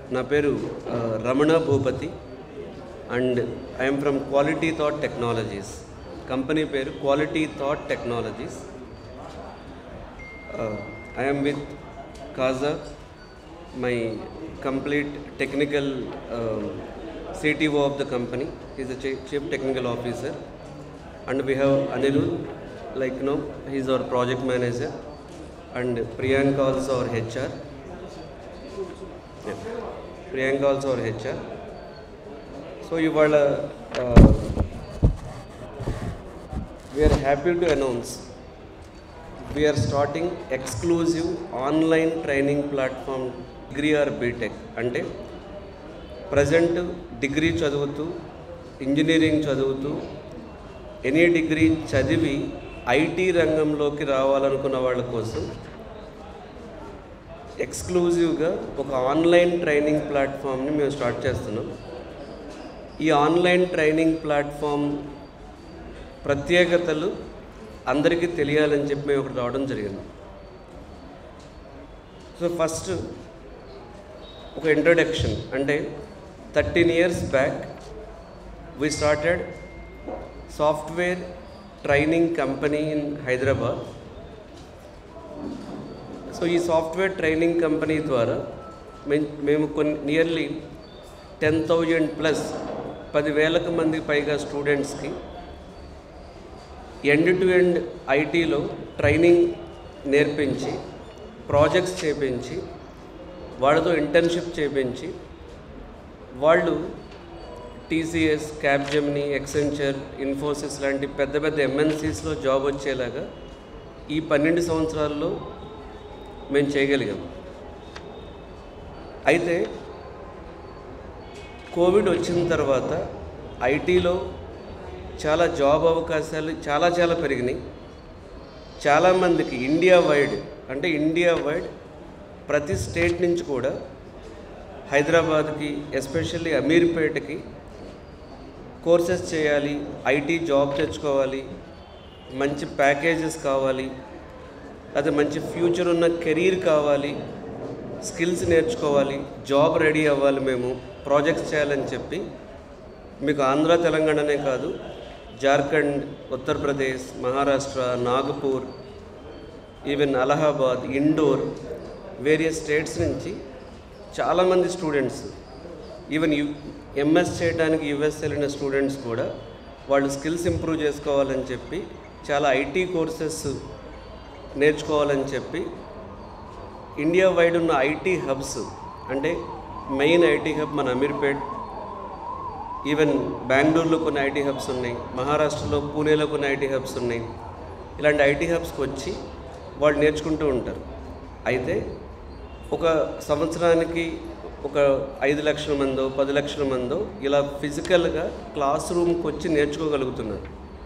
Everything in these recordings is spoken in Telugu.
నా పేరు ఆ, Ramana Bhupathi and I'm from Quality Thought Technologies company పేరు Quality Thought Technologies I'm with Kaja my complete technical CTO of the company. He's the chief technical officer, and we have Anirudh, like you know, he's our project manager, and Priyanka also our HR. Yeah. Priyanka also our HR. So ఇవాళ we are happy to announce we are starting exclusive online training platform degree or btech అంటే ప్రజెంట్ డిగ్రీ చదువుతూ ఇంజనీరింగ్ చదువుతూ ఎనీ డిగ్రీ చదివి ఐటీ రంగంలోకి రావాలనుకున్న వాళ్ళ కోసం ఎక్స్క్లూజివ్గా ఒక ఆన్లైన్ ట్రైనింగ్ ప్లాట్ఫామ్ని మేము స్టార్ట్ చేస్తున్నాం ఈ ఆన్లైన్ ట్రైనింగ్ ప్లాట్ఫామ్ ప్రత్యేకతలు అందరికీ తెలియాలని చెప్పి మేము ఒకటి రావడం జరిగింది సో ఫస్ట్ ఒక ఇంట్రొడక్షన్ అంటే thirteen years back we started software training company in Hyderabad so ఈ సాఫ్ట్వేర్ ట్రైనింగ్ కంపెనీ ద్వారా మే- మేము కొన్ని నియర్లీ టెన్ థౌజండ్ ప్లస్ పదివేలకు మంది పైగా స్టూడెంట్స్కి ఎండ్ టు ఎండ్ ఐటీలో ట్రైనింగ్ నేర్పించి ప్రాజెక్ట్స్ చేపించి వాళ్ళతో ఇంటర్న్షిప్ చేపించి వాళ్ళు టీసీఎస్ క్యాబ్జెమిని ఎక్సెంచర్ ఇన్ఫోసిస్ లాంటి పెద్ద పెద్ద ఎంఎన్సీస్లో జాబ్ వచ్చేలాగా ఈ పన్నెండు సంవత్సరాల్లో మేము చేయగలిగాం అయితే కోవిడ్ వచ్చిన తర్వాత ఐటీలో చాలా జాబ్ అవకాశాలు చాలా చాలా పెరిగినాయి చాలామందికి ఇండియా వైడ్ అంటే ఇండియా వైడ్ ప్రతి స్టేట్ నుంచి కూడా హైదరాబాద్కి ఎస్పెషల్లీ అమీర్పేటకి కోర్సెస్ చేయాలి ఐటీ జాబ్ తెచ్చుకోవాలి మంచి ప్యాకేజెస్ కావాలి అది మంచి ఫ్యూచర్ ఉన్న కెరీర్ కావాలి స్కిల్స్ నేర్చుకోవాలి జాబ్ రెడీ అవ్వాలి మేము ప్రాజెక్ట్స్ చేయాలని చెప్పి మీకు ఆంధ్ర తెలంగాణనే కాదు Jharkhand Uttar Pradesh Maharashtra Nagpur even Allahabad Indore various states నుంచి చాలామంది స్టూడెంట్స్ ఈవెన్ యు ఎంఎస్ చేయడానికి యుఎస్ వెళ్ళిన స్టూడెంట్స్ కూడా వాళ్ళు స్కిల్స్ ఇంప్రూవ్ చేసుకోవాలని చెప్పి చాలా ఐటీ కోర్సెస్ నేర్చుకోవాలని చెప్పి ఇండియా వైడ్ ఉన్న ఐటీ హబ్స్ అంటే మెయిన్ ఐటీ హబ్ మన అమీర్పేట్ ఈవెన్ బెంగళూరులో కొన్ని ఐటీ హబ్స్ ఉన్నాయి మహారాష్ట్రలో పూణేలో కొన్ని ఐటీ హబ్స్ ఉన్నాయి ఇలాంటి ఐటీ హబ్స్కి వచ్చి వాళ్ళు నేర్చుకుంటూ ఉంటారు అయితే ఒక సంవత్సరానికి ఒక ఐదు లక్షల మందో పది లక్షల మందో ఇలా ఫిజికల్గా క్లాస్ రూమ్కి వచ్చి నేర్చుకోగలుగుతున్నారు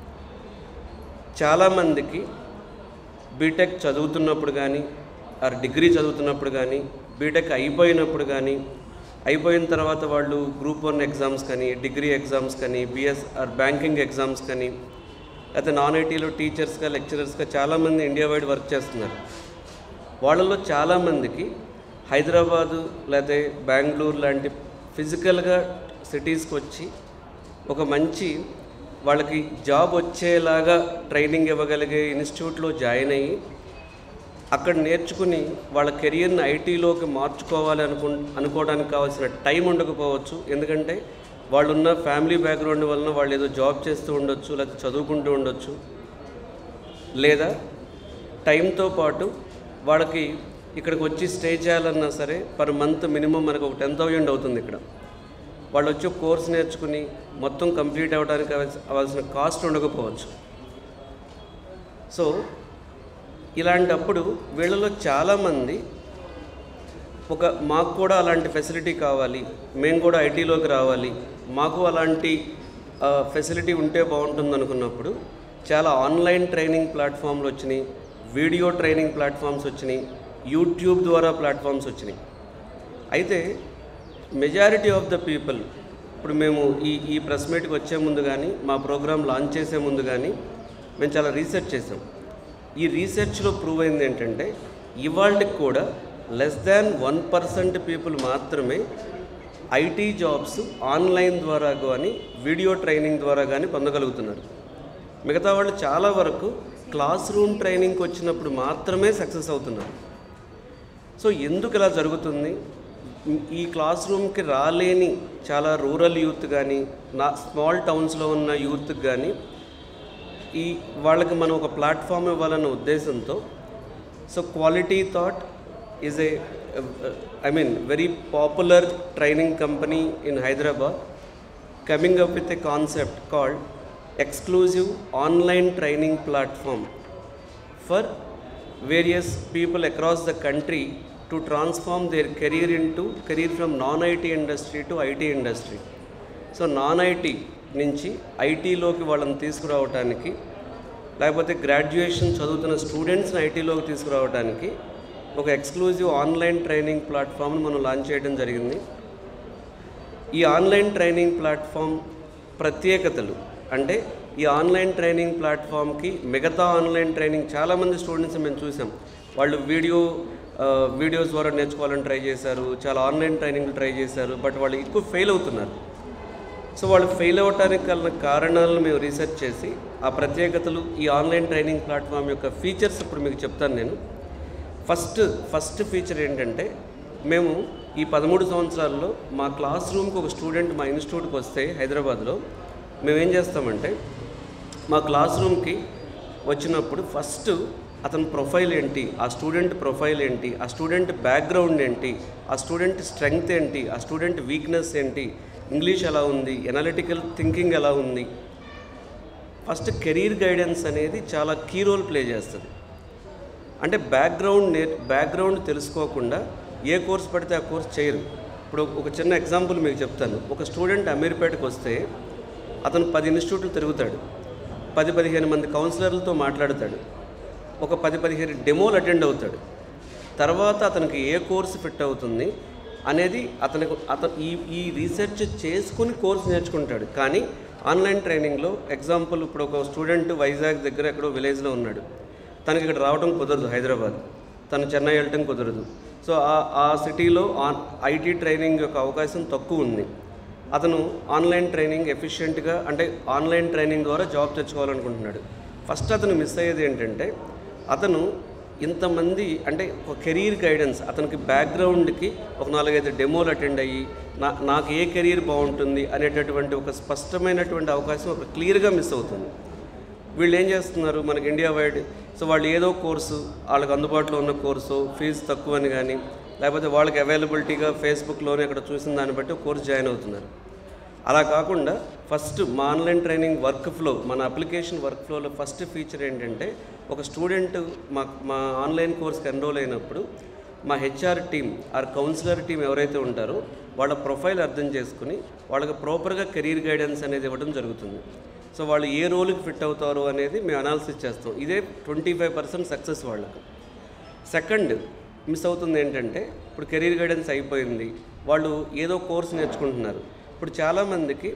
చాలామందికి బీటెక్ చదువుతున్నప్పుడు కానీ ఆర్ డిగ్రీ చదువుతున్నప్పుడు కానీ బీటెక్ అయిపోయినప్పుడు కానీ అయిపోయిన తర్వాత వాళ్ళు గ్రూప్ వన్ ఎగ్జామ్స్ కానీ డిగ్రీ ఎగ్జామ్స్ కానీ బిఎస్ ఆర్ బ్యాంకింగ్ ఎగ్జామ్స్ కానీ లేకపోతే నాన్ ఐటీలో టీచర్స్గా లెక్చరర్స్గా చాలామంది ఇండియా వైడ్ వర్క్ చేస్తున్నారు వాళ్ళలో చాలామందికి హైదరాబాదు లేకపోతే బెంగళూరు లాంటి ఫిజికల్గా సిటీస్కి వచ్చి ఒక మంచి వాళ్ళకి జాబ్ వచ్చేలాగా ట్రైనింగ్ ఇవ్వగలిగే ఇన్స్టిట్యూట్లో జాయిన్ అయ్యి అక్కడ నేర్చుకుని వాళ్ళ కెరియర్ని ఐటీలోకి మార్చుకోవాలి అనుకు అనుకోవడానికి కావాల్సిన టైం ఉండకపోవచ్చు ఎందుకంటే వాళ్ళున్న ఫ్యామిలీ బ్యాక్గ్రౌండ్ వలన వాళ్ళు ఏదో జాబ్ చేస్తూ ఉండొచ్చు లేకపోతే చదువుకుంటూ ఉండొచ్చు లేదా టైంతో పాటు వాళ్ళకి ఇక్కడికి వచ్చి స్టే చేయాలన్నా సరే పర్ మంత్ మినిమం మనకు ఒక టెన్ థౌజండ్ అవుతుంది ఇక్కడ వాళ్ళు వచ్చి ఒక కోర్స్ నేర్చుకుని మొత్తం కంప్లీట్ అవ్వడానికి అవ్వాల్సి- అవ్వాల్సిన కాస్ట్ ఉండకపోవచ్చు సో ఇలాంటప్పుడు వీళ్ళలో చాలామంది ఒక మాకు కూడా అలాంటి ఫెసిలిటీ కావాలి మేము కూడా ఐటీలోకి రావాలి మాకు అలాంటి ఫెసిలిటీ ఉంటే బాగుంటుంది అనుకున్నప్పుడు చాలా ఆన్లైన్ ట్రైనింగ్ ప్లాట్ఫామ్లు వచ్చినాయి వీడియో ట్రైనింగ్ ప్లాట్ఫామ్స్ వచ్చినాయి యూట్యూబ్ ద్వారా ప్లాట్ఫామ్స్ వచ్చినాయి అయితే మెజారిటీ ఆఫ్ ద పీపుల్ ఇప్పుడు మేము ఈ ఈ ప్రెస్ మీట్కి వచ్చే ముందు కానీ మా ప్రోగ్రామ్ లాంచ్ చేసే ముందు కానీ మేము చాలా రీసెర్చ్ చేసాం ఈ రీసెర్చ్లో ప్రూవ్ అయింది ఏంటంటే ఇవాళకి కూడా less than one percent people మాత్రమే ఐటీ జాబ్స్ ఆన్లైన్ ద్వారా కానీ వీడియో ట్రైనింగ్ ద్వారా కానీ పొందగలుగుతున్నారు మిగతా వాళ్ళు చాలా వరకు క్లాస్ రూమ్ ట్రైనింగ్కి వచ్చినప్పుడు మాత్రమే సక్సెస్ అవుతున్నారు సో ఎందుకు ఇలా జరుగుతుంది ఈ క్లాస్ రూమ్కి రాలేని చాలా రూరల్ యూత్ కానీ నా స్మాల్ టౌన్స్లో ఉన్న యూత్కి కానీ ఈ వాళ్ళకి మనం ఒక ప్లాట్ఫామ్ ఇవ్వాలన్న ఉద్దేశంతో so Quality Thought is a I mean very popular training company in Hyderabad coming up with a concept called exclusive online training platform for various people across the country to transform their career into career from non-IT industry to IT industry. So non IT నుంచి ఐటీలోకి వాళ్ళని తీసుకురావడానికి లేకపోతే గ్రాడ్యుయేషన్ చదువుతున్న స్టూడెంట్స్ని ఐటీలోకి తీసుకురావడానికి ఒక ఎక్స్క్లూజివ్ ఆన్లైన్ ట్రైనింగ్ ప్లాట్ఫామ్ని మనం లాంచ్ చేయడం జరిగింది ఈ ఆన్లైన్ ట్రైనింగ్ ప్లాట్ఫామ్ ప్రత్యేకతలు అంటే ఈ ఆన్లైన్ ట్రైనింగ్ ప్లాట్ఫామ్కి మిగతా ఆన్లైన్ ట్రైనింగ్ చాలామంది స్టూడెంట్స్ మేము చూసాం వాళ్ళు వీడియో ఆ, వీడియోస్ ద్వారా నేర్చుకోవాలని ట్రై చేశారు చాలా ఆన్లైన్ ట్రైనింగ్ ట్రై చేశారు బట్ వాళ్ళు ఎక్కువ ఫెయిల్ అవుతున్నారు సో వాళ్ళు ఫెయిల్ అవ్వడానికి గల కారణాలను మేము రీసెర్చ్ చేసి ఆ ప్రత్యేకతలు ఈ ఆన్లైన్ ట్రైనింగ్ ప్లాట్ఫామ్ యొక్క ఫీచర్స్ ఇప్పుడు మీకు చెప్తాను నేను ఫస్ట్ ఫస్ట్ ఫీచర్ ఏంటంటే మేము ఈ పదమూడు సంవత్సరాల్లో మా క్లాస్ రూమ్కి ఒక స్టూడెంట్ మా ఇన్స్టిట్యూట్కి వస్తే హైదరాబాద్లో మేము ఏం చేస్తామంటే మా క్లాస్ రూమ్కి వచ్చినప్పుడు ఫస్ట్ అతని ప్రొఫైల్ ఏంటి ఆ స్టూడెంట్ ప్రొఫైల్ ఏంటి ఆ స్టూడెంట్ బ్యాక్గ్రౌండ్ ఏంటి ఆ స్టూడెంట్ స్ట్రెంగ్త్ ఏంటి ఆ స్టూడెంట్ వీక్నెస్ ఏంటి ఇంగ్లీష్ ఎలా ఉంది ఎనాలిటికల్ థింకింగ్ ఎలా ఉంది ఫస్ట్ కెరీర్ గైడెన్స్ అనేది చాలా కీ రోల్ ప్లే చేస్తుంది అంటే బ్యాక్గ్రౌండ్ నే బ్యాక్గ్రౌండ్ తెలుసుకోకుండా ఏ కోర్స్ పడితే ఆ కోర్స్ చేయరు ఇప్పుడు ఒక చిన్న ఎగ్జాంపుల్ మీకు చెప్తాను ఒక స్టూడెంట్ అమీర్పేటకు వస్తే అతను పది ఇన్స్టిట్యూట్లు తిరుగుతాడు పది పదిహేను మంది కౌన్సిలర్లతో మాట్లాడతాడు ఒక పది పదిహేను డెమోలు అటెండ్ అవుతాడు తర్వాత అతనికి ఏ కోర్సు ఫిట్ అవుతుంది అనేది అతనికి అతను ఈ ఈ రీసెర్చ్ చేసుకుని కోర్సు నేర్చుకుంటాడు కానీ ఆన్లైన్ ట్రైనింగ్లో ఎగ్జాంపుల్ ఇప్పుడు ఒక స్టూడెంట్ వైజాగ్ దగ్గర ఎక్కడో విలేజ్లో ఉన్నాడు తనకి ఇక్కడ రావడం కుదరదు హైదరాబాద్ తను చెన్నై వెళ్ళటం కుదరదు సో ఆ ఆ సిటీలో ఆన్ ఐటీ ట్రైనింగ్ యొక్క అవకాశం తక్కువ ఉంది అతను ఆన్లైన్ ట్రైనింగ్ ఎఫిషియెంట్గా అంటే ఆన్లైన్ ట్రైనింగ్ ద్వారా జాబ్ తెచ్చుకోవాలనుకుంటున్నాడు ఫస్ట్ అతను మిస్ అయ్యేది ఏంటంటే అతను ఇంతమంది అంటే ఒక కెరీర్ గైడెన్స్ అతనికి బ్యాక్గ్రౌండ్కి ఒక నాలుగైదు డెమోలు అటెండ్ అయ్యి నా నాకు ఏ కెరీర్ బాగుంటుంది అనేటటువంటి ఒక స్పష్టమైనటువంటి అవకాశం ఒక క్లియర్గా మిస్ అవుతుంది వీళ్ళు ఏం చేస్తున్నారు మనకి ఇండియా వైడ్ సో వాళ్ళు ఏదో కోర్సు వాళ్ళకి అందుబాటులో ఉన్న కోర్సు ఫీజు తక్కువ అని కానీ లేకపోతే వాళ్ళకి అవైలబిలిటీగా ఫేస్బుక్లోనే ఇక్కడ చూసిన దాన్ని బట్టి కోర్స్ జాయిన్ అవుతున్నారు అలా కాకుండా ఫస్ట్ మా ఆన్లైన్ ట్రైనింగ్ వర్క్ ఫ్లో మన అప్లికేషన్ వర్క్ ఫ్లోలో ఫస్ట్ ఫీచర్ ఏంటంటే ఒక స్టూడెంట్ మా మా ఆన్లైన్ కోర్స్కి ఎన్రోల్ అయినప్పుడు మా HR team or counsellor team ఎవరైతే ఉంటారో వాళ్ళ ప్రొఫైల్ అర్థం చేసుకుని వాళ్ళకి ప్రాపర్గా కెరీర్ గైడెన్స్ అనేది ఇవ్వడం జరుగుతుంది సో వాళ్ళు ఏ రోల్కి ఫిట్ అవుతారు అనేది మేము అనాలిసిస్ చేస్తాం ఇదే ట్వంటీ ఫైవ్ పర్సెంట్ సక్సెస్ వాళ్ళకు సెకండ్ మిస్ అవుతుంది ఏంటంటే ఇప్పుడు కెరీర్ గైడెన్స్ అయిపోయింది వాళ్ళు ఏదో కోర్స్ నేర్చుకుంటున్నారు ఇప్పుడు చాలామందికి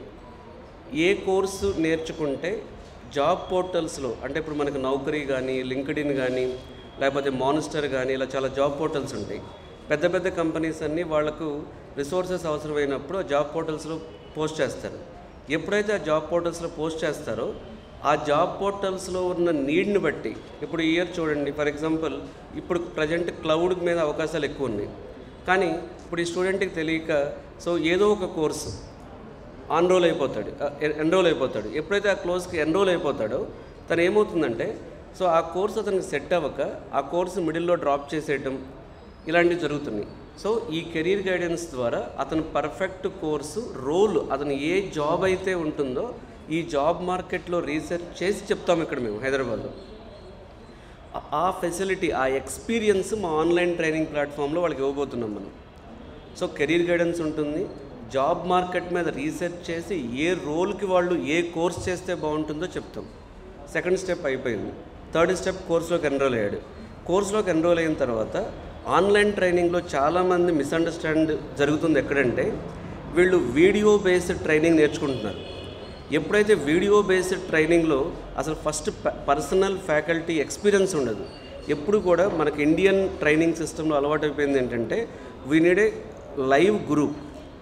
ఏ కోర్సు నేర్చుకుంటే జాబ్ పోర్టల్స్లో అంటే ఇప్పుడు మనకు నౌకరీ కానీ లింక్డ్ఇన్ కానీ లేకపోతే మానిస్టర్ కానీ ఇలా చాలా జాబ్ పోర్టల్స్ ఉంటాయి పెద్ద పెద్ద కంపెనీస్ అన్నీ వాళ్ళకు రిసోర్సెస్ అవసరమైనప్పుడు ఆ జాబ్ పోర్టల్స్లో పోస్ట్ చేస్తారు ఎప్పుడైతే ఆ జాబ్ పోర్టల్స్లో పోస్ట్ చేస్తారో ఆ జాబ్ పోర్టల్స్లో ఉన్న నీడ్ని బట్టి ఇప్పుడు ఈ ఇయర్ చూడండి ఫర్ ఎగ్జాంపుల్ ఇప్పుడు ప్రజెంట్ క్లౌడ్ మీద అవకాశాలు ఎక్కువ ఉన్నాయి కానీ ఇప్పుడు ఈ స్టూడెంట్కి తెలియక సో ఏదో ఒక కోర్సు ఆన్రోల్ అయిపోతాడు ఎన్రోల్ అయిపోతాడు ఎప్పుడైతే ఆ క్లోజ్కి ఎన్రోల్ అయిపోతాడో తను ఏమవుతుందంటే సో ఆ కోర్స్ అతనికి సెట్ అవ్వక ఆ కోర్సు మిడిల్లో డ్రాప్ చేసేయటం ఇలాంటివి జరుగుతున్నాయి సో ఈ కెరీర్ గైడెన్స్ ద్వారా అతను పర్ఫెక్ట్ కోర్సు రోల్ అతను ఏ జాబ్ అయితే ఉంటుందో ఈ జాబ్ మార్కెట్లో రీసెర్చ్ చేసి చెప్తాం ఇక్కడ మేము హైదరాబాద్లో ఆ- ఆ ఫెసిలిటీ ఆ ఎక్స్పీరియన్స్ మా ఆన్లైన్ ట్రైనింగ్ ప్లాట్ఫామ్లో వాళ్ళకి ఇవ్వబోతున్నాం మనం సో కెరీర్ గైడెన్స్ ఉంటుంది జాబ్ మార్కెట్ మీద రీసెర్చ్ చేసి ఏ రోల్కి వాళ్ళు ఏ కోర్స్ చేస్తే బాగుంటుందో చెప్తాం సెకండ్ స్టెప్ అయిపోయింది థర్డ్ స్టెప్ కోర్సులోకి ఎన్రోల్ అయ్యాడు కోర్సులోకి ఎన్రోల్ అయిన తర్వాత ఆన్లైన్ ట్రైనింగ్లో చాలామంది మిస్అండర్స్టాండ్ జరుగుతుంది ఎక్కడంటే వీళ్ళు వీడియో బేస్డ్ ట్రైనింగ్ నేర్చుకుంటున్నారు ఎప్పుడైతే వీడియో బేస్డ్ ట్రైనింగ్లో అసలు ఫస్ట్ పర్సనల్ ఫ్యాకల్టీ ఎక్స్పీరియన్స్ ఉండదు ఎప్పుడు కూడా మనకి ఇండియన్ ట్రైనింగ్ సిస్టంలో అలవాటైపోయింది ఏంటంటే we need a live guru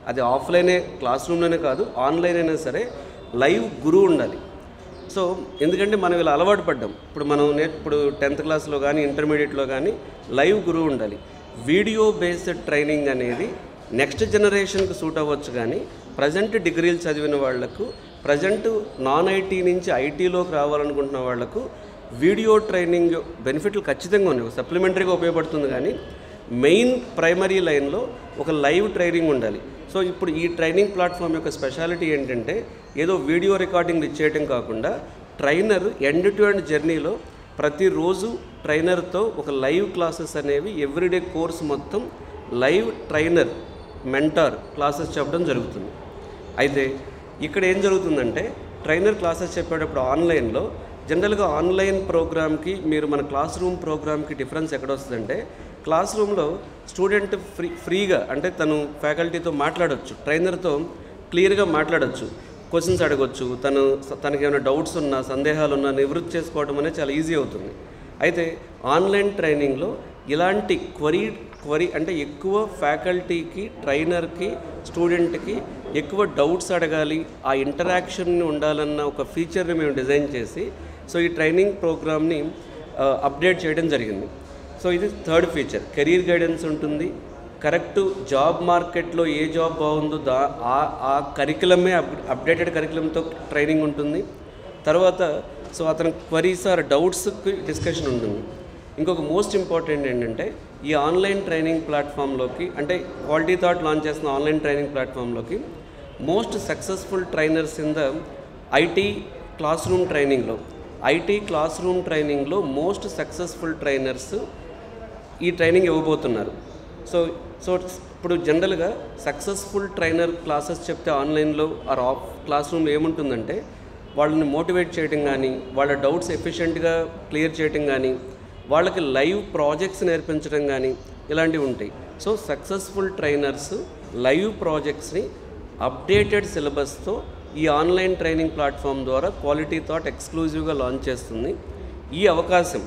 అది ఆఫ్లైనే క్లాస్ రూమ్లోనే కాదు ఆన్లైన్ అయినా సరే లైవ్ గురువు ఉండాలి సో ఎందుకంటే మనం ఇలా అలవాటు పడ్డాం ఇప్పుడు మనం నే ఇప్పుడు టెన్త్ క్లాస్లో కానీ ఇంటర్మీడియట్లో కానీ లైవ్ గురువు ఉండాలి వీడియో బేస్డ్ ట్రైనింగ్ అనేది నెక్స్ట్ జనరేషన్కి సూట్ అవ్వచ్చు కానీ ప్రజెంట్ డిగ్రీలు చదివిన వాళ్లకు ప్రజెంట్ నాన్ ఐటీ నుంచి ఐటీలోకి రావాలనుకుంటున్న వాళ్లకు వీడియో ట్రైనింగ్ బెనిఫిట్లు ఖచ్చితంగా ఉన్నాయి సప్లిమెంటరీగా ఉపయోగపడుతుంది కానీ మెయిన్ ప్రైమరీ లైన్లో ఒక లైవ్ ట్రైనింగ్ ఉండాలి సో ఇప్పుడు ఈ ట్రైనింగ్ ప్లాట్ఫామ్ యొక్క స్పెషాలిటీ ఏంటంటే ఏదో వీడియో రికార్డింగ్ ఇచ్చేయటం కాకుండా ట్రైనర్ ఎండ్ టు ఎండ్ జర్నీలో ప్రతిరోజు ట్రైనర్తో ఒక లైవ్ క్లాసెస్ అనేవి ఎవ్రీడే కోర్స్ మొత్తం లైవ్ ట్రైనర్ మెంటార్ క్లాసెస్ చెప్పడం జరుగుతుంది అయితే ఇక్కడ ఏం జరుగుతుందంటే ట్రైనర్ క్లాసెస్ చెప్పేటప్పుడు ఆన్లైన్లో జనరల్గా ఆన్లైన్ ప్రోగ్రామ్కి మీరు మన క్లాస్ రూమ్ ప్రోగ్రామ్కి డిఫరెన్స్ ఎక్కడ వస్తుందంటే క్లాస్ రూమ్లో స్టూడెంట్ ఫ్రీ ఫ్రీగా అంటే తను ఫ్యాకల్టీతో మాట్లాడొచ్చు ట్రైనర్తో క్లియర్గా మాట్లాడొచ్చు క్వశ్చన్స్ అడగొచ్చు తను తనకి ఏమైనా డౌట్స్ ఉన్నా సందేహాలు ఉన్నా నివృత్తి చేసుకోవడం అనేది చాలా ఈజీ అవుతుంది అయితే ఆన్లైన్ ట్రైనింగ్లో ఇలాంటి క్వరీ క్వరీ అంటే ఎక్కువ ఫ్యాకల్టీకి ట్రైనర్కి స్టూడెంట్కి ఎక్కువ డౌట్స్ అడగాలి ఆ ఇంటరాక్షన్ ఉండాలన్న ఒక ఫీచర్ని మేము డిజైన్ చేసి సో ఈ ట్రైనింగ్ ప్రోగ్రామ్ని అప్డేట్ చేయడం జరిగింది సో ఇది థర్డ్ ఫీచర్ కెరీర్ గైడెన్స్ ఉంటుంది కరెక్ట్ జాబ్ మార్కెట్లో ఏ జాబ్ బాగుందో దా ఆ ఆ కరికులమే అప్ అప్డేటెడ్ కరికులంతో ట్రైనింగ్ ఉంటుంది తర్వాత సో అతని క్వరీస్ ఆర్ డౌట్స్కి డిస్కషన్ ఉంటుంది ఇంకొక మోస్ట్ ఇంపార్టెంట్ ఏంటంటే ఈ ఆన్లైన్ ట్రైనింగ్ ప్లాట్ఫామ్లోకి అంటే క్వాలిటీ థాట్ లాంచ్ చేస్తున్న ఆన్లైన్ ట్రైనింగ్ ప్లాట్ఫామ్లోకి most successful trainers in the IT classroom ట్రైనింగ్లో ఐటీ క్లాస్ రూమ్ ట్రైనింగ్లో మోస్ట్ సక్సెస్ఫుల్ ట్రైనర్స్ ఈ ట్రైనింగ్ ఇవ్వబోతున్నారు సో సో ఇప్పుడు జనరల్గా సక్సెస్ఫుల్ ట్రైనర్ క్లాసెస్ చెప్తే ఆన్లైన్లో ఆర్ ఆఫ్ క్లాస్ రూమ్లో ఏముంటుందంటే వాళ్ళని మోటివేట్ చేయడం కానీ వాళ్ళ డౌట్స్ ఎఫిషియెంట్గా క్లియర్ చేయడం కానీ వాళ్ళకి లైవ్ ప్రాజెక్ట్స్ నేర్పించడం కానీ ఇలాంటివి ఉంటాయి సో సక్సెస్ఫుల్ ట్రైనర్స్ లైవ్ ప్రాజెక్ట్స్ని అప్డేటెడ్ సిలబస్తో ఈ ఆన్లైన్ ట్రైనింగ్ ప్లాట్ఫామ్ ద్వారా క్వాలిటీ థాట్ ఎక్స్క్లూజివ్గా లాంచ్ చేస్తుంది ఈ అవకాశం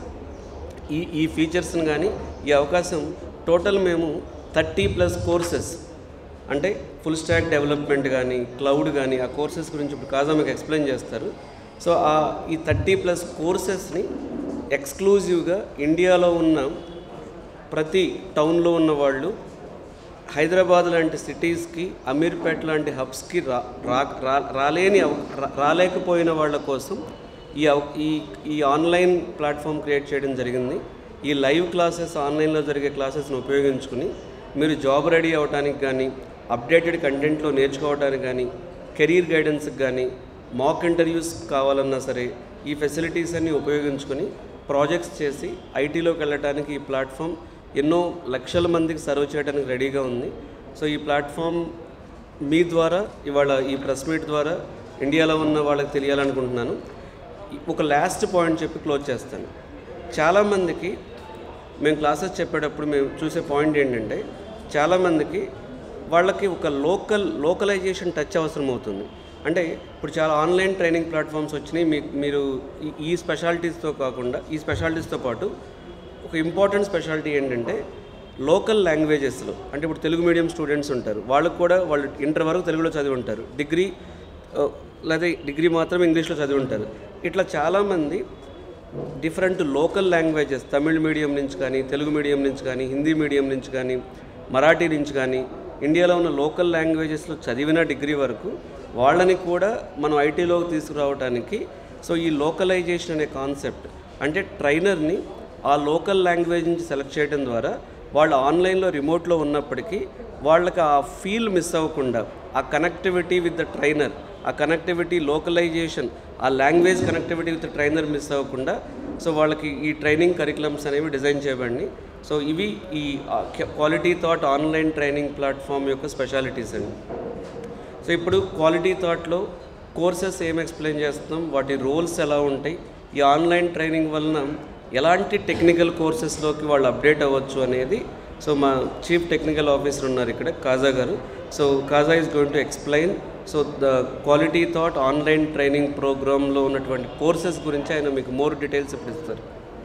ఈ ఈ ఫీచర్స్ని కానీ ఈ అవకాశం టోటల్ మేము థర్టీ ప్లస్ కోర్సెస్ అంటే ఫుల్ స్టాక్ డెవలప్మెంట్ కానీ క్లౌడ్ కానీ ఆ కోర్సెస్ గురించి ఇప్పుడు కాజా మీకు ఎక్స్ప్లెయిన్ చేస్తారు సో ఆ ఈ థర్టీ ప్లస్ కోర్సెస్ని ఎక్స్క్లూజివ్గా ఇండియాలో ఉన్న ప్రతి టౌన్లో ఉన్న వాళ్ళు హైదరాబాద్ లాంటి సిటీస్కి అమీర్పేట్ లాంటి హబ్స్కి రా రా- రా- రాలేని అవ- రా- రాలేకపోయిన వాళ్ళ కోసం ఈ అవ- ఈ ఈ ఆన్లైన్ ప్లాట్ఫామ్ క్రియేట్ చేయడం జరిగింది ఈ లైవ్ క్లాసెస్ ఆన్లైన్లో జరిగే క్లాసెస్ని ఉపయోగించుకుని మీరు జాబ్ రెడీ అవ్వడానికి కానీ అప్డేటెడ్ కంటెంట్లో నేర్చుకోవడానికి కానీ కెరీర్ గైడెన్స్కి కానీ మాక్ ఇంటర్వ్యూస్ కావాలన్నా సరే ఈ ఫెసిలిటీస్ అన్ని ఉపయోగించుకొని ప్రాజెక్ట్స్ చేసి ఐటీలోకి వెళ్ళడానికి ఈ ప్లాట్ఫామ్ ఎన్నో లక్షల మందికి సర్వ్ చేయడానికి రెడీగా ఉంది సో ఈ ప్లాట్ఫామ్ మీ ద్వారా ఇవాళ ఈ ప్రెస్ మీట్ ద్వారా ఇండియాలో ఉన్న వాళ్ళకి తెలియాలనుకుంటున్నాను ఒక లాస్ట్ పాయింట్ చెప్పి క్లోజ్ చేస్తాను చాలామందికి మేము క్లాసెస్ చెప్పేటప్పుడు మేము చూసే పాయింట్ ఏంటంటే చాలామందికి వాళ్ళకి ఒక లోకల్ లోకలైజేషన్ టచ్ అవసరం అవుతుంది అంటే ఇప్పుడు చాలా ఆన్లైన్ ట్రైనింగ్ ప్లాట్ఫామ్స్ వచ్చినాయి మీ మీరు ఈ- ఈ స్పెషాలిటీస్తో కాకుండా ఈ స్పెషాలిటీస్తో పాటు ఒక ఇంపార్టెంట్ స్పెషాలిటీ ఏంటంటే లోకల్ లాంగ్వేజెస్లో అంటే ఇప్పుడు తెలుగు మీడియం స్టూడెంట్స్ ఉంటారు వాళ్ళకు కూడా వాళ్ళు ఇంటర్ వరకు తెలుగులో చదివి ఉంటారు డిగ్రీ ఆ, లేదా డిగ్రీ మాత్రం ఇంగ్లీష్లో చదివి ఉంటారు ఇట్లా చాలామంది different local languages Tamil medium నుంచి కానీ తెలుగు మీడియం నుంచి కానీ హిందీ మీడియం నుంచి కానీ మరాఠీ నుంచి కానీ ఇండియాలో ఉన్న లోకల్ లాంగ్వేజెస్లో చదివిన డిగ్రీ వరకు వాళ్ళని కూడా మనం ఐటీలోకి తీసుకురావడానికి సో ఈ లోకలైజేషన్ అనే కాన్సెప్ట్ అంటే ట్రైనర్ని ఆ లోకల్ లాంగ్వేజ్ నుంచి సెలెక్ట్ చేయడం ద్వారా వాళ్ళు ఆన్లైన్లో రిమోట్లో ఉన్నప్పటికీ వాళ్ళకి ఆ ఫీల్ మిస్ అవ్వకుండా ఆ కనెక్టివిటీ విత్ ద ట్రైనర్ ఆ కనెక్టివిటీ లోకలైజేషన్ ఆ language connectivity with trainer miss అవ్వకుండా సో వాళ్ళకి ఈ ట్రైనింగ్ కరికులమ్స్ అనేవి డిజైన్ చేయబడి సో ఇవి ఈ Quality Thought online training platform యొక్క స్పెషాలిటీస్ అండి సో ఇప్పుడు క్వాలిటీ థాట్లో కోర్సెస్ ఏం ఎక్స్ప్లెయిన్ చేస్తున్నాం వాటి రోల్స్ ఎలా ఉంటాయి ఈ ఆన్లైన్ ట్రైనింగ్ వలన ఎలాంటి టెక్నికల్ కోర్సెస్లోకి వాళ్ళు అప్డేట్ అవ్వచ్చు అనేది సో మా చీఫ్ టెక్నికల్ ఆఫీసర్ ఉన్నారు ఇక్కడ Kaja garu so Kaja is going to explain so the Quality Thought online training ప్రోగ్రాంలో ఉన్నటువంటి కోర్సెస్ గురించి ఆయన మీకు మోర్ డీటెయిల్స్ ఇప్పుడు ఇస్తారు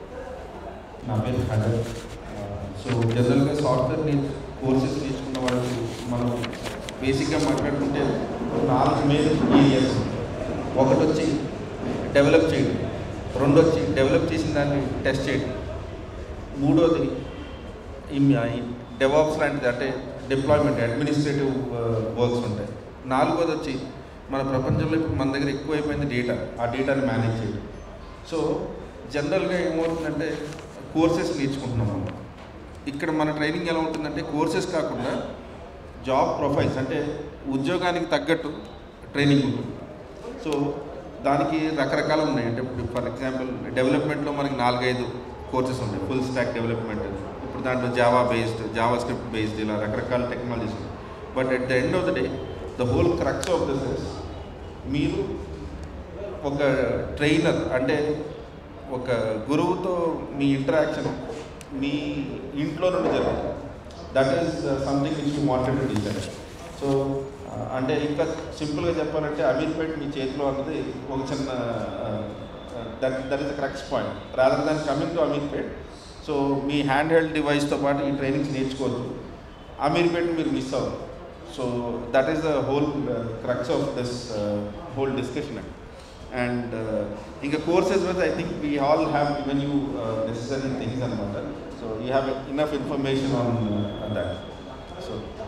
నా పేరు ఖండర్ సో జనరల్గా సాఫ్ట్వేర్ నేర్చు కోర్సెస్ నేర్చుకున్న వాళ్ళకి మనం బేసిక్గా మాట్లాడుకుంటే నాలుగు మెయిన్ ఏరియాస్ ఒకటి వచ్చి డెవలప్ చేయడం రెండు వచ్చి డెవలప్ చేసిన దాన్ని టెస్ట్ చేయడం మూడోది ఈ డెవాప్స్ లాంటిది అంటే డిప్లాయ్మెంట్ అడ్మినిస్ట్రేటివ్ వర్క్స్ ఉంటాయి నాలుగోది వచ్చి మన ప్రపంచంలో ఇప్పుడు మన దగ్గర ఎక్కువైపోయింది డేటా ఆ డేటాని మేనేజ్ చేయడం సో జనరల్గా ఏమవుతుందంటే కోర్సెస్ నేర్చుకుంటున్నాం మనం ఇక్కడ మన ట్రైనింగ్ ఎలా ఉంటుందంటే కోర్సెస్ కాకుండా జాబ్ ప్రొఫైల్స్ అంటే ఉద్యోగానికి తగ్గట్టు ట్రైనింగ్ ఉంటుంది సో దానికి రకరకాలు ఉన్నాయి అంటే ఇప్పుడు ఫర్ ఎగ్జాంపుల్ డెవలప్మెంట్లో మనకి నాలుగైదు కోర్సెస్ ఉన్నాయి ఫుల్ స్టాక్ డెవలప్మెంట్ ఇప్పుడు దాంట్లో Java based JavaScript based ఇలా రకరకాల టెక్నాలజీస్ ఉన్నాయి but at the end of the day the whole crux of this is మీరు ఒక ట్రైనర్ అంటే ఒక గురువుతో మీ ఇంటరాక్షన్ మీ ఇంట్లో నుండి జరుగుతుంది that is something which you wanted to design so అంటే ఇంకా సింపుల్గా చెప్పాలంటే అమీర్పేట్ మీ చేతిలో అన్నది ఒక చిన్న that that is the crux point rather than coming to Ameerpet so మీ హ్యాండ్ హెల్డ్ డివైస్తో పాటు ఈ ట్రైనింగ్స్ నేర్చుకోవచ్చు అమీర్పేట్ మీరు మిస్ అవ్వరు so that is the whole crux of this whole discussion and ఇంకా courses with I think we all have given you necessary things అనమాట so you have enough information on that so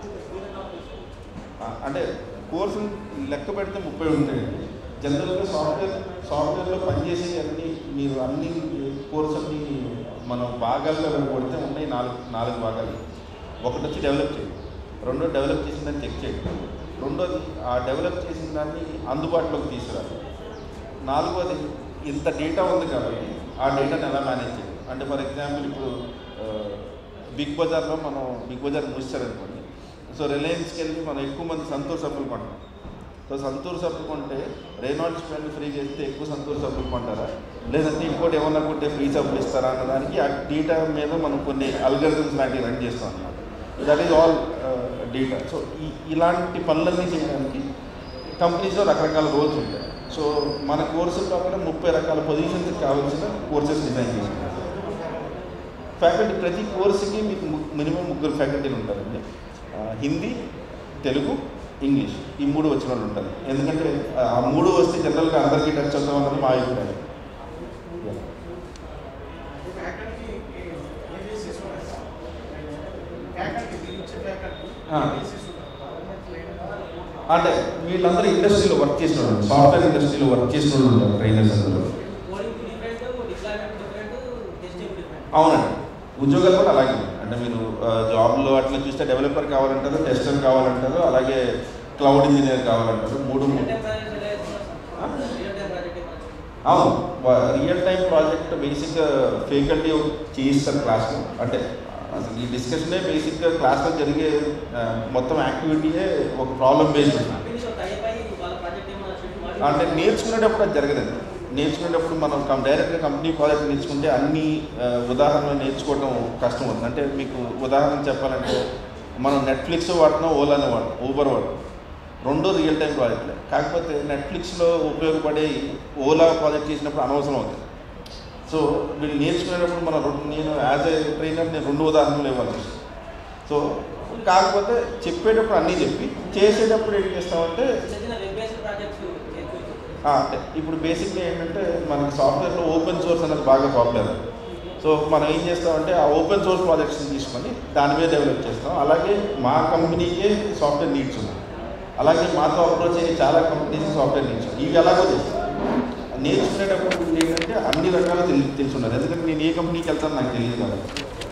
అంటే కోర్సు లెక్క పెడితే ముప్పై ఉంటాయండి జనరల్గా సాఫ్ట్వేర్ సాఫ్ట్వేర్లో పనిచేసే అన్ని మీరు అన్ని కోర్స్ అన్ని మనం భాగాలుగా కొడితే ఉన్నాయి నాలుగు నాలుగు భాగాలు ఒకటి వచ్చి డెవలప్ చేయండి రెండో డెవలప్ చేసిన దాన్ని చెక్ చేయండి రెండోది ఆ డెవలప్ చేసిన దాన్ని అందుబాటులోకి తీసుకురాలి నాలుగోది ఇంత డేటా ఉంది కాబట్టి ఆ డేటాని ఎలా మేనేజ్ చేయాలి అంటే ఫర్ ఎగ్జాంపుల్ ఇప్పుడు బిగ్ బజార్లో మనం బిగ్ బజార్ మూసారనుకోండి సో రిలయన్స్కి వెళ్ళి మనం ఎక్కువ మంది సంతూర్ సబ్బులు కొంటాం సో సంతూర్ సబ్బులు కొంటే రేనాల్డ్స్ పెన్ ఫ్రీ చేస్తే ఎక్కువ సంతూర్ సబ్బులు కొంటారా లేదంటే ఇంకోటి ఏమన్నా కొంటే ఫ్రీ సబ్బులు ఇస్తారా అన్న దానికి ఆ డేటా మీద మనం కొన్ని అల్గరిథమ్స్ లాంటివి రన్ చేస్తాం అన్నమాట that is all data so ఈ ఇలాంటి పనులన్నీ చేయడానికి కంపెనీస్లో రకరకాల రోల్స్ ఉంటాయి సో మన కోర్సుల్లో కూడా ముప్పై రకాల పొజిషన్స్కి కావాల్సిన కోర్సెస్ డిజైన్ చేసినాం ఫ్యాకల్టీ ప్రతి కోర్సుకి మీకు మినిమం ముగ్గురు ఫ్యాకల్టీలు ఉంటారండి ఆ, హిందీ తెలుగు ఇంగ్లీష్ ఈ మూడు వచ్చిన వాళ్ళు ఉంటారు ఎందుకంటే ఆ మూడు వస్తే జనరల్గా అందరికీ టచ్ అవుతాం అన్నది మా అభిప్రాయం Yeah. ఆ. అంటే వీళ్ళందరూ ఇండస్ట్రీలో వర్క్ చేసిన వాళ్ళు సాఫ్ట్వేర్ ఇండస్ట్రీలో వర్క్ చేసిన వాళ్ళు ఉంటారు ట్రైనర్స్ అందరూ అవునండి ఉద్యోగాలు కూడా అలాగే ఉన్నాయి. అంటే మీరు ఆ, జాబ్లో అట్లా చూస్తే డెవలపర్ కావాలంటారు టెస్టర్ కావాలంటారు అలాగే క్లౌడ్ ఇంజనీర్ కావాలంటారు మూడు మూడు అవును రియల్ టైం ప్రాజెక్ట్ బేసిక్గా ఫ్యాకల్టీ చేయిస్తారు క్లాస్లో అంటే అసలు ఈ డిస్కషనే బేసిక్గా క్లాస్లో జరిగే ఆ, మొత్తం యాక్టివిటీయే ఒక ప్రాబ్లం బేస్డ్ అంటే నేర్చుకునేటప్పుడు అది జరగదండి నేర్చుకునేటప్పుడు మనం కం డైరెక్ట్గా కంపెనీ ప్రాజెక్ట్ నేర్చుకుంటే అన్ని ఆ, ఉదాహరణలు నేర్చుకోవడం కష్టం అవుతుంది అంటే మీకు ఉదాహరణ చెప్పాలంటే మనం నెట్ఫ్లిక్స్ వాడుతున్నాం ఓలానే వాడుతాం ఊబర్ వాడుతాం రెండు రియల్ టైం ప్రాజెక్టులే కాకపోతే నెట్ఫ్లిక్స్లో ఉపయోగపడే ఓలా ప్రాజెక్ట్ చేసినప్పుడు అనవసరం అవుతుంది సో వీళ్ళు నేర్చుకునేటప్పుడు మనం రెండు నేను యాజ్ ఏ ట్రైనర్ నేను రెండు ఉదాహరణలు ఇవ్వాలి సో కాకపోతే చెప్పేటప్పుడు అన్నీ చెప్పి చేసేటప్పుడు ఏం చేస్తామంటే ఆ, అంటే ఇప్పుడు బేసిక్గా ఏంటంటే మనకి సాఫ్ట్వేర్లో ఓపెన్ సోర్స్ అనేది బాగా పాపులర్ సో మనం ఏం చేస్తామంటే ఆ ఓపెన్ సోర్స్ ప్రాజెక్ట్స్ని తీసుకొని దాని మీద డెవలప్ చేస్తాం అలాగే మా కంపెనీకే సాఫ్ట్వేర్ నీడ్స్ ఉన్నాయి అలాగే మాతో అప్రోచ్ అయ్యే చాలా కంపెనీస్ సాఫ్ట్వేర్ నీడ్స్ ఉన్నాయి ఇవి ఎలాగో చేస్తాం నేర్చుకునేటప్పుడు ఏంటంటే అన్ని రకాలు తెలి తెలుసున్నారు ఎందుకంటే నేను ఏ కంపెనీకి వెళ్తాను నాకు తెలియదు కాబట్టి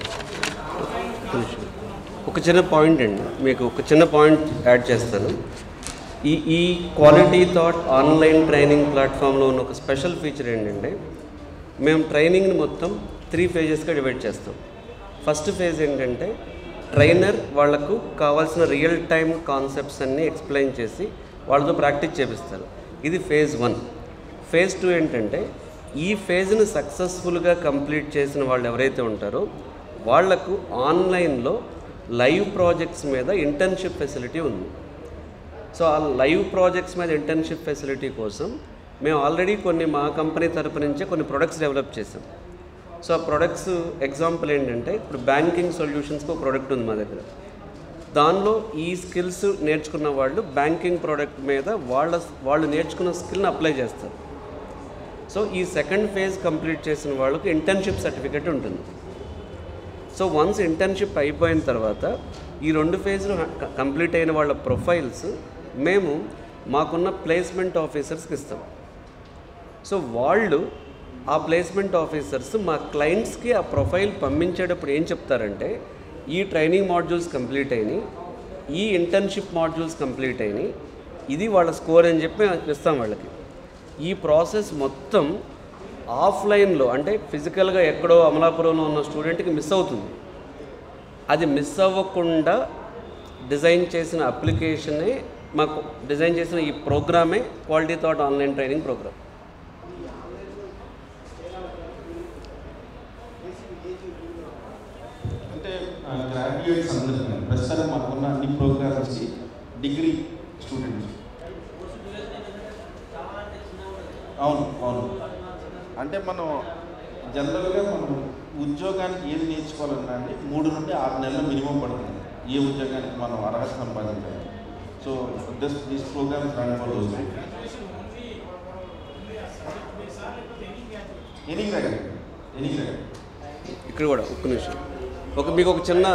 ఒక చిన్న పాయింట్ అండి మీకు ఒక చిన్న పాయింట్ యాడ్ చేస్తాను ఈ ఈ క్వాలిటీ థాట్ ఆన్లైన్ ట్రైనింగ్ ప్లాట్ఫామ్లో ఉన్న ఒక స్పెషల్ ఫీచర్ ఏంటంటే మేము ట్రైనింగ్ని మొత్తం త్రీ ఫేజెస్గా డివైడ్ చేస్తాం ఫస్ట్ ఫేజ్ ఏంటంటే ట్రైనర్ వాళ్లకు కావాల్సిన రియల్ టైం కాన్సెప్ట్స్ అన్నీ ఎక్స్ప్లెయిన్ చేసి వాళ్ళతో ప్రాక్టీస్ చేపిస్తారు ఇది ఫేజ్ వన్ ఫేజ్ టూ ఏంటంటే ఈ ఫేజ్ని సక్సెస్ఫుల్గా కంప్లీట్ చేసిన వాళ్ళు ఎవరైతే ఉంటారో వాళ్లకు ఆన్లైన్లో లైవ్ ప్రాజెక్ట్స్ మీద ఇంటర్న్షిప్ ఫెసిలిటీ ఉంది సో ఆ లైవ్ ప్రాజెక్ట్స్ మీద ఇంటర్న్షిప్ ఫెసిలిటీ కోసం మేము ఆల్రెడీ కొన్ని మా కంపెనీ తరపు నుంచే కొన్ని ప్రొడక్ట్స్ డెవలప్ చేసాం సో ఆ ప్రొడక్ట్స్ ఎగ్జాంపుల్ ఏంటంటే ఇప్పుడు బ్యాంకింగ్ సొల్యూషన్స్కి ఒక ప్రోడక్ట్ ఉంది మా దగ్గర దానిలో ఈ స్కిల్స్ నేర్చుకున్న వాళ్ళు బ్యాంకింగ్ ప్రోడక్ట్ మీద వాళ్ళ వాళ్ళు నేర్చుకున్న స్కిల్ని అప్లై చేస్తారు సో ఈ సెకండ్ ఫేజ్ కంప్లీట్ చేసిన వాళ్ళకి ఇంటర్న్షిప్ సర్టిఫికేట్ ఉంటుంది సో వన్స్ ఇంటర్న్షిప్ అయిపోయిన తర్వాత ఈ రెండు ఫేజ్లు కంప్లీట్ అయిన వాళ్ళ ప్రొఫైల్స్ మేము మాకున్న ప్లేస్మెంట్ ఆఫీసర్స్కి ఇస్తాం సో వాళ్ళు ఆ ప్లేస్మెంట్ ఆఫీసర్స్ మా క్లయింట్స్కి ఆ ప్రొఫైల్ పంపించేటప్పుడు ఏం చెప్తారంటే ఈ ట్రైనింగ్ మాడ్యూల్స్ కంప్లీట్ అయినాయి ఈ ఇంటర్న్షిప్ మాడ్యూల్స్ కంప్లీట్ అయినాయి ఇది వాళ్ళ స్కోర్ అని చెప్పి ఇస్తాం వాళ్ళకి ఈ ప్రాసెస్ మొత్తం ఆఫ్లైన్లో అంటే ఫిజికల్గా ఎక్కడో అమలాపురంలో ఉన్న స్టూడెంట్కి మిస్ అవుతుంది అది మిస్ అవ్వకుండా డిజైన్ చేసిన అప్లికేషనే మాకు డిజైన్ చేసిన ఈ ప్రోగ్రామే Quality Thought online training program అంటే గ్రాడ్యుయేట్స్ అందరికీ ప్రస్తుతం మాకున్న అన్ని ప్రోగ్రామ్స్కి డిగ్రీ స్టూడెంట్స్ అవును అవును అంటే మనం జనరల్గా మనం ఉద్యోగానికి ఏది నేర్చుకోవాలన్నా అండి మూడు నుండి ఆరు నెలలు మినిమం పడుతుంది ఏ ఉద్యోగానికి మనం అర్హత సంపాదించాలి so this this programs run for those any రకం ఎనీ రకం ఇక్కడ కూడా ఒక్క నిమిషం ఒక మీకు ఒక చిన్న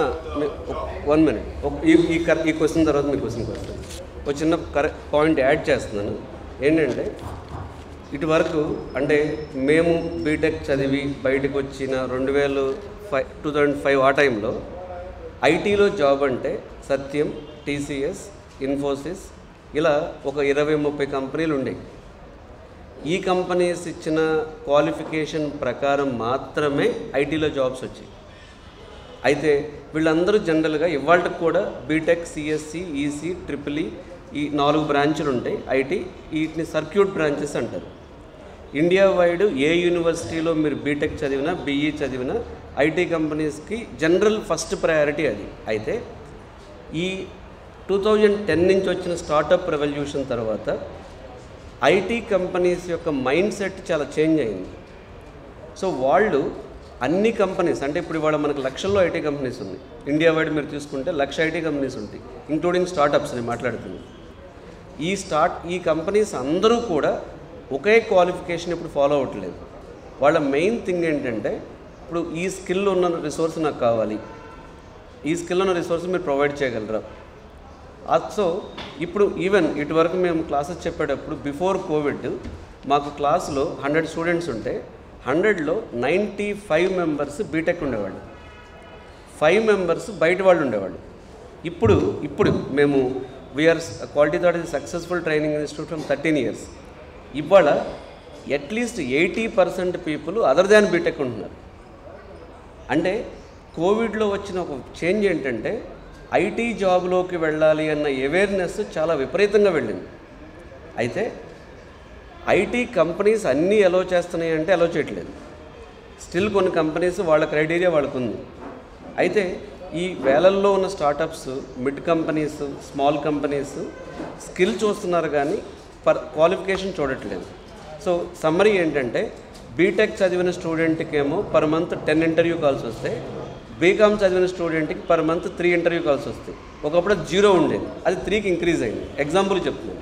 వన్ మినిట్ ఒక ఈ ఈ కర ఈ క్వశ్చన్ తర్వాత మీ క్వశ్చన్ క్వశ్చన్ ఒక చిన్న కర పాయింట్ యాడ్ చేస్తున్నాను ఏంటంటే ఇటువరకు అంటే మేము బీటెక్ చదివి బయటకు వచ్చిన రెండు వేలు ఫైవ్ టూ థౌజండ్ ఫైవ్ ఆ టైంలో ఐటీలో జాబ్ అంటే సత్యం టీసీఎస్ ఇన్ఫోసిస్ ఇలా ఒక ఇరవై ముప్పై కంపెనీలు ఉండేవి ఈ కంపెనీస్ ఇచ్చిన క్వాలిఫికేషన్ ప్రకారం మాత్రమే ఐటీలో జాబ్స్ వచ్చాయి అయితే వీళ్ళందరూ జనరల్గా ఇవాళకి కూడా BTech CSC EC triple E నాలుగు బ్రాంచులు ఉంటాయి ఐటీ వీటిని సర్క్యూట్ బ్రాంచెస్ అంటారు ఇండియా వైడ్ ఏ యూనివర్సిటీలో మీరు బీటెక్ చదివినా బీఈ చదివినా ఐటీ కంపెనీస్కి జనరల్ ఫస్ట్ ప్రయారిటీ అది అయితే ఈ టూ థౌజండ్ టెన్ నుంచి వచ్చిన స్టార్టప్ రెవల్యూషన్ తర్వాత ఐటీ కంపెనీస్ యొక్క మైండ్ సెట్ చాలా చేంజ్ అయింది సో వాళ్ళు అన్ని కంపెనీస్ అంటే ఇప్పుడు ఇవాళ మనకు లక్షల్లో ఐటీ కంపెనీస్ ఉంది ఇండియా వైడ్ మీరు చూసుకుంటే లక్ష ఐటీ కంపెనీస్ ఉంటాయి ఇంక్లూడింగ్ స్టార్టప్స్ నేను మాట్లాడుతున్నాను ఈ స్టార్ట్ ఈ కంపెనీస్ అందరూ కూడా ఒకే క్వాలిఫికేషన్ ఇప్పుడు ఫాలో అవ్వట్లేదు వాళ్ళ మెయిన్ థింగ్ ఏంటంటే ఇప్పుడు ఈ స్కిల్ ఉన్న రిసోర్స్ నాకు కావాలి ఈ స్కిల్ ఉన్న రిసోర్స్ మీరు ప్రొవైడ్ చేయగలరా సో ఇప్పుడు ఈవెన్ ఇటువరకు మేము క్లాసెస్ చెప్పేటప్పుడు బిఫోర్ కోవిడ్ మాకు క్లాస్లో హండ్రెడ్ స్టూడెంట్స్ ఉంటే హండ్రెడ్లో నైంటీ ఫైవ్ మెంబర్స్ బీటెక్ ఉండేవాళ్ళు ఫైవ్ మెంబర్స్ బయట వాళ్ళు ఉండేవాళ్ళు ఇప్పుడు ఇప్పుడు మేము we're Quality Thought is successful training institute from thirteen years ఇవాళ at least eighty percent people other than BTech ఉంటున్నారు అంటే కోవిడ్లో వచ్చిన ఒక చేంజ్ ఏంటంటే ఐటీ జాబ్లోకి వెళ్ళాలి అన్న అవేర్నెస్ చాలా విపరీతంగా వెళ్ళింది అయితే ఐటీ కంపెనీస్ అన్నీ ఎలో చేస్తున్నాయి అంటే ఎలో చేయట్లేదు స్టిల్ కొన్ని కంపెనీస్ వాళ్ళ క్రైటీరియా వాళ్ళకు ఉంది అయితే ఈ వేలల్లో ఉన్న startups mid companies small companies skill చూస్తున్నారు కానీ పర్ క్వాలిఫికేషన్ చూడట్లేదు సో సమ్మరీ ఏంటంటే బీటెక్ చదివిన స్టూడెంట్కి ఏమో per month ten interview calls వస్తాయి బీకామ్ చదివిన స్టూడెంట్కి per month three interview calls వస్తాయి ఒకప్పుడు జీరో ఉండేది అది త్రీకి ఇంక్రీజ్ అయింది ఎగ్జాంపుల్ చెప్తున్నాను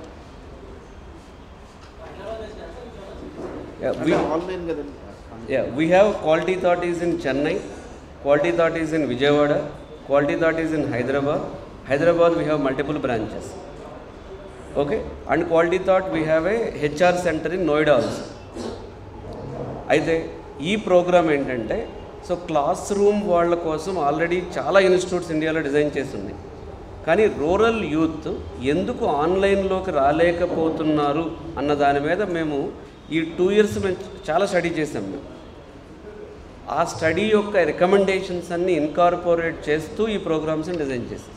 Yeah, we- ఆన్లైన్ కదండి Yeah, we have Quality Thought is in Chennai, Quality Thought is in Vijayawada, Quality Thought is in Hyderabad. Hyderabad we have multiple branches. Okay, and Quality Thought we have a HR center in Noida also. అయితే ఈ ప్రోగ్రామ్ ఏంటంటే సో క్లాస్ రూమ్ వాళ్ళ కోసం ఆల్రెడీ చాలా ఇన్స్టిట్యూట్స్ ఇండియాలో డిజైన్ చేస్తుంది కానీ రూరల్ యూత్ ఎందుకు ఆన్లైన్లోకి రాలేకపోతున్నారు అన్న దాని మీద మేము ఈ టూ ఇయర్స్ మేము చాలా స్టడీ చేసాం మేము ఆ స్టడీ యొక్క రికమెండేషన్స్ అన్ని ఇన్కార్పొరేట్ చేస్తూ ఈ ప్రోగ్రామ్స్ని డిజైన్ చేసాం